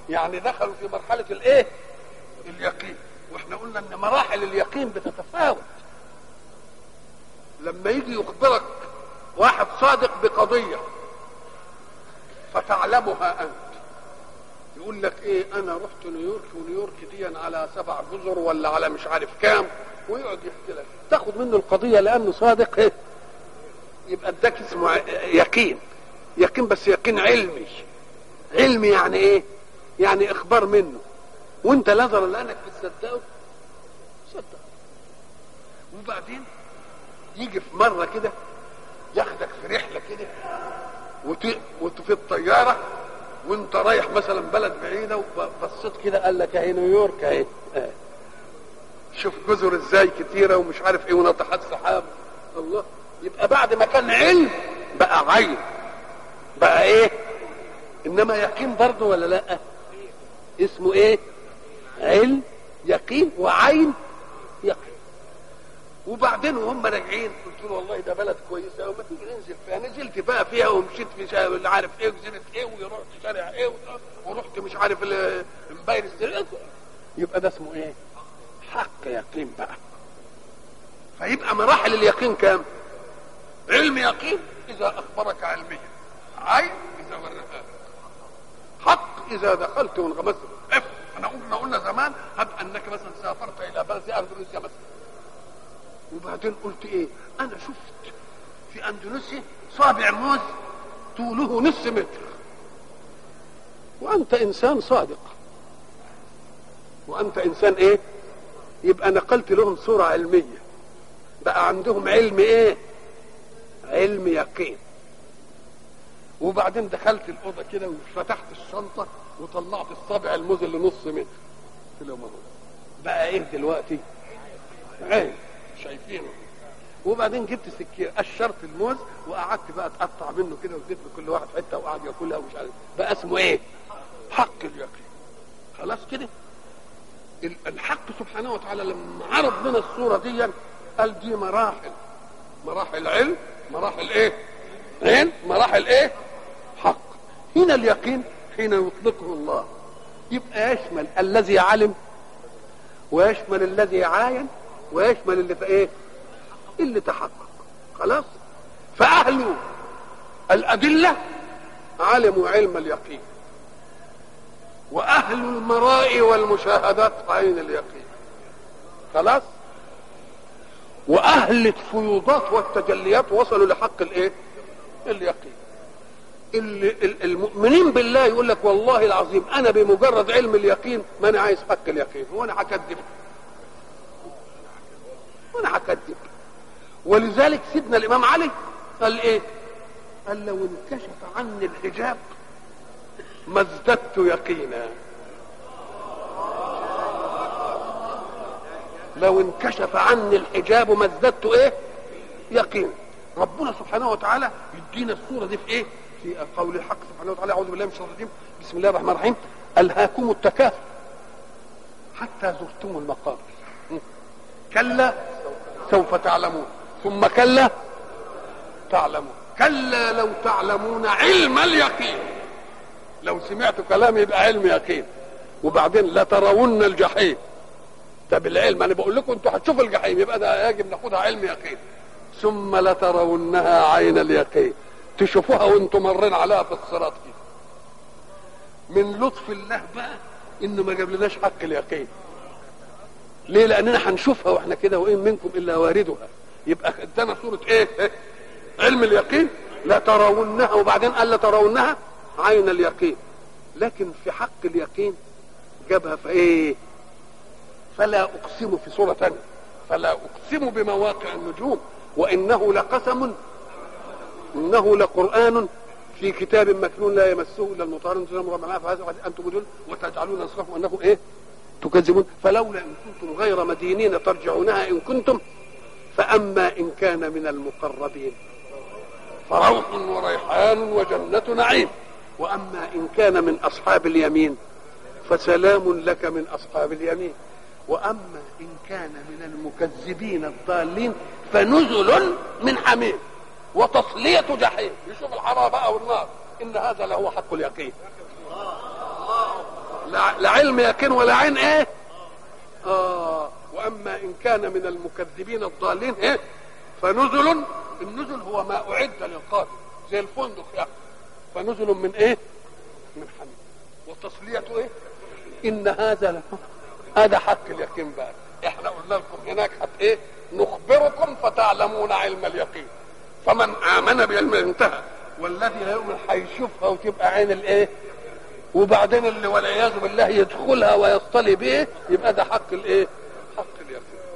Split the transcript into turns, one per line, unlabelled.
يعني دخلوا في مرحله الايه اليقين واحنا قلنا ان مراحل اليقين بتتفاوت لما يجي يخبرك واحد صادق بقضيه فتعلمها انت يقول لك ايه انا رحت نيويورك ونيويورك دي على سبع جزر ولا على مش عارف كام ويقعد يحكي لك تاخد منه القضيه لانه صادق ايه يبقى اداك اسمه يقين يقين بس يقين علمي علمي يعني ايه يعني اخبار منه وانت نظرا لانك بتصدقه صدق وبعدين يجي في مره كده ياخدك في رحله كده وت... وت في الطياره وانت رايح مثلا بلد بعيده وبصيت كده قال لك اهي نيويورك اهي اه. شوف جزر ازاي كتيره ومش عارف ايه وناطحات سحاب الله يبقى بعد ما كان علم بقى عين بقى ايه انما يقين برضه ولا لا اسمه ايه علم يقين وعين يقين وبعدين وهم راجعين قلت له والله ده بلد كويسه وما تيجي ننزل فيها نزلت بقى فيها ومشيت في شارع اللي عارف ايه وجزيره ايه ورحت شارع ايه ورحت مش عارف امباير يبقى ده اسمه ايه؟ حق يقين بقى فيبقى مراحل اليقين كام؟ علم يقين اذا اخبرك علميا عين اذا ورقاك حق اذا دخلت وانغمست اف انا قلنا قلنا زمان هب انك مثلا سافرت الى بلد اندونيسيا مثلا وبعدين قلت ايه انا شفت في اندونيسيا صابع موز طوله نص متر وانت انسان صادق وانت انسان ايه يبقى نقلت لهم صورة علمية بقى عندهم علم ايه علم يقين وبعدين دخلت الأوضة كده وفتحت الشنطة وطلعت الصابع الموز اللي نص متر قلت لهم بقى ايه دلوقتي عين شايفينه وبعدين جبت سكينه قشرت الموز وقعدت بقى اتقطع منه كده واديت لكل واحد حته وقعد ياكلها ومش عارف بقى اسمه ايه؟ حق اليقين خلاص كده الحق سبحانه وتعالى لما عرض لنا الصوره دي قال دي مراحل مراحل علم مراحل ايه؟ علم مراحل ايه؟ حق هنا اليقين حين يطلقه الله يبقى يشمل الذي علم ويشمل الذي عاين ويشمل اللي في ايه اللي تحقق خلاص فاهل الادله علموا علم اليقين واهل المراء والمشاهدات عين اليقين خلاص واهل الفيوضات والتجليات وصلوا لحق الايه اليقين المؤمنين بالله يقول لك والله العظيم انا بمجرد علم اليقين ما انا عايز حق اليقين وانا هكذب وانا هكذب ولذلك سيدنا الامام علي قال ايه قال لو انكشف عني الحجاب ما ازددت يقينا لو انكشف عني الحجاب ما ازددت ايه يقين ربنا سبحانه وتعالى يدينا الصوره دي في ايه في قول الحق سبحانه وتعالى اعوذ بالله من الشيطان الرجيم بسم الله الرحمن الرحيم الهاكم التكاثر حتى زرتم المقابر كلا سوف تعلمون ثم كلا تعلمون كلا لو تعلمون علم اليقين لو سمعتوا كلام يبقى علم يقين وبعدين لترون الجحيم ده بالعلم انا بقول لكم انتوا هتشوفوا الجحيم يبقى ده يجب ناخدها علم يقين ثم لترونها عين اليقين تشوفوها وانتم مرين عليها في الصراط كده من لطف الله بقى انه ما جابلناش حق اليقين ليه لاننا هنشوفها واحنا كده وان منكم الا واردها يبقى ادانا صوره ايه, إيه؟ علم اليقين لا ترونها وبعدين قال لا ترونها عين اليقين لكن في حق اليقين جابها في ايه فلا اقسم في صوره ثانيه فلا اقسم بمواقع النجوم وانه لقسم انه لقران في كتاب مكنون لا يمسه الا المطهرون تزاموا ربنا فهذا انتم دول وتجعلون رزقكم انه ايه تكذبون فلولا ان كنتم غير مدينين ترجعونها ان كنتم فاما ان كان من المقربين فروح وريحان وجنة نعيم واما ان كان من اصحاب اليمين فسلام لك من اصحاب اليمين واما ان كان من المكذبين الضالين فنزل من حميم وتصلية جحيم يشوف الحرارة بقى والنار ان هذا لهو حق اليقين لا, لا علم يقين ولا عين ايه اه واما ان كان من المكذبين الضالين ايه فنزل النزل هو ما اعد للقادم زي الفندق يعني فنزل من ايه من حميم وتصليته ايه ان هذا له هذا حق اليقين بقى احنا قلنا لكم هناك حت ايه نخبركم فتعلمون علم اليقين فمن امن بعلم انتهى والذي لا يؤمن هيشوفها وتبقى عين الايه وبعدين اللي والعياذ بالله يدخلها ويصطلي به يبقى ده حق الايه حق اليقين